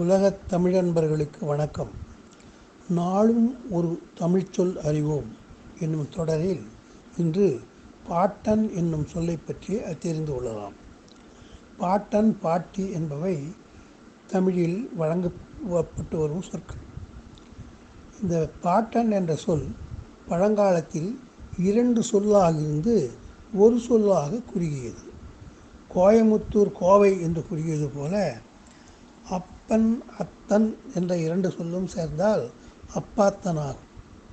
உலகத் தமிழன்பர்களுக்கு வணக்கம் நாளும் ஒரு தமிழ்ச்சொல் அறிவோம் என்னும் தொடரில் இன்று பாட்டன் என்னும் சொல்லை பற்றி தெரிந்து கொள்ளலாம் பாட்டன் பாட்டி என்பவை தமிழில் வழங்கப்பட்டு வரும் சொற்கள் இந்த பாட்டன் என்ற சொல் பழங்காலத்தில் இரண்டு சொல்லாக இருந்து ஒரு சொல்லாக குறுகியது கோயமுத்தூர் கோவை என்று குறுகியது போல அப்பன் அத்தன் என்ற இரண்டு சொல்லும் சேர்ந்தால் அப்பாத்தனாகும்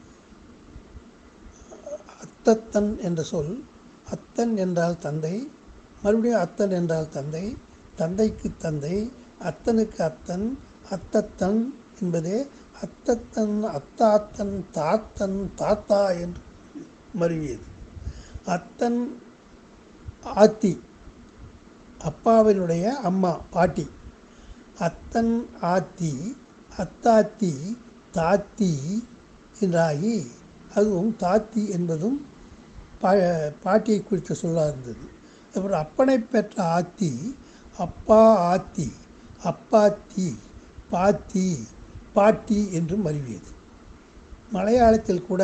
அத்தத்தன் என்ற சொல் அத்தன் என்றால் தந்தை மறுபடியும் அத்தன் என்றால் தந்தை தந்தைக்கு தந்தை அத்தனுக்கு அத்தன் அத்தத்தன் என்பதே அத்தத்தன் அத்தாத்தன் தாத்தன் தாத்தா என்று மருவியது அத்தன் ஆத்தி அப்பாவினுடைய அம்மா பாட்டி அத்தன் ஆத்தி அத்தாத்தி தாத்தி என்றாகி அதுவும் தாத்தி என்பதும் பா பாட்டியை குறித்த சொல்லாக இருந்தது அப்புறம் அப்பனை பெற்ற ஆத்தி அப்பா ஆத்தி அப்பாத்தி பாத்தி பாட்டி என்றும் மருவியது மலையாளத்தில் கூட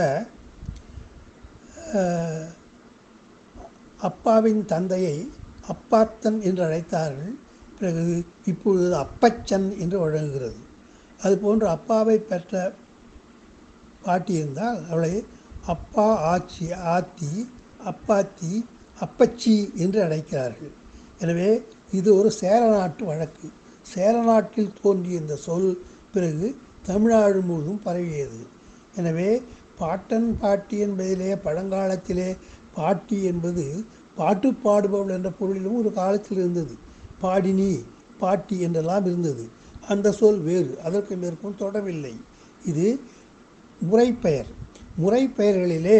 அப்பாவின் தந்தையை அப்பாத்தன் என்று அழைத்தார்கள் பிறகு இப்பொழுது அப்பச்சன் என்று வழங்குகிறது அதுபோன்று அப்பாவை பெற்ற பாட்டி இருந்தால் அவளை அப்பா ஆச்சி ஆத்தி அப்பாத்தி அப்பச்சி என்று அழைக்கிறார்கள் எனவே இது ஒரு சேர நாட்டு வழக்கு சேர நாட்டில் தோன்றிய இந்த சொல் பிறகு தமிழ்நாடு முழுவதும் பரவியது எனவே பாட்டன் பாட்டி என்பதிலே பழங்காலத்திலே பாட்டி என்பது பாட்டு பாடுபவள் என்ற பொருளிலும் ஒரு காலத்தில் இருந்தது பாடினி பாட்டி என்றெல்லாம் இருந்தது அந்த சொல் வேறு அதற்கு மேற்கும் தொடவில்லை இது முறைப்பெயர் முறைப்பெயர்களிலே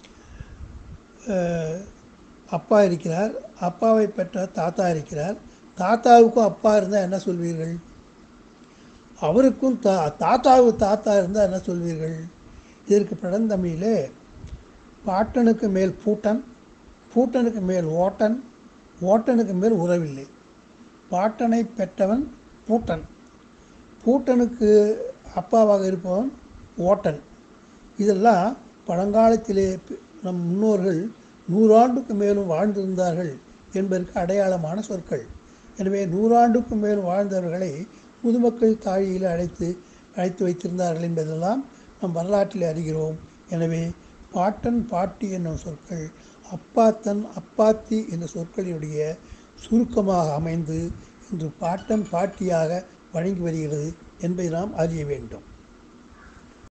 அப்பா இருக்கிறார் அப்பாவை பெற்ற தாத்தா இருக்கிறார் தாத்தாவுக்கும் அப்பா இருந்தால் என்ன சொல்வீர்கள் அவருக்கும் தா தாத்தாவுக்கு தாத்தா இருந்தால் என்ன சொல்வீர்கள் இதற்கு பழந்தமிழிலே பாட்டனுக்கு மேல் பூட்டன் பூட்டனுக்கு மேல் ஓட்டன் ஓட்டனுக்கு மேல் உறவில்லை பாட்டனை பெற்றவன் பூட்டன் பூட்டனுக்கு அப்பாவாக இருப்பவன் ஓட்டன் இதெல்லாம் பழங்காலத்திலே நம் முன்னோர்கள் நூறாண்டுக்கு மேலும் வாழ்ந்திருந்தார்கள் என்பதற்கு அடையாளமான சொற்கள் எனவே நூறாண்டுக்கு மேலும் வாழ்ந்தவர்களை முதுமக்கள் தாழியில் அழைத்து அழைத்து வைத்திருந்தார்கள் என்பதெல்லாம் நம் வரலாற்றில் அறிகிறோம் எனவே பாட்டன் பாட்டி என்னும் சொற்கள் அப்பாத்தன் அப்பாத்தி என்ற சொற்களினுடைய சுருக்கமாக அமைந்து இன்று பாட்டன் பாட்டியாக வழங்கி வருகிறது என்பதை நாம் அறிய வேண்டும்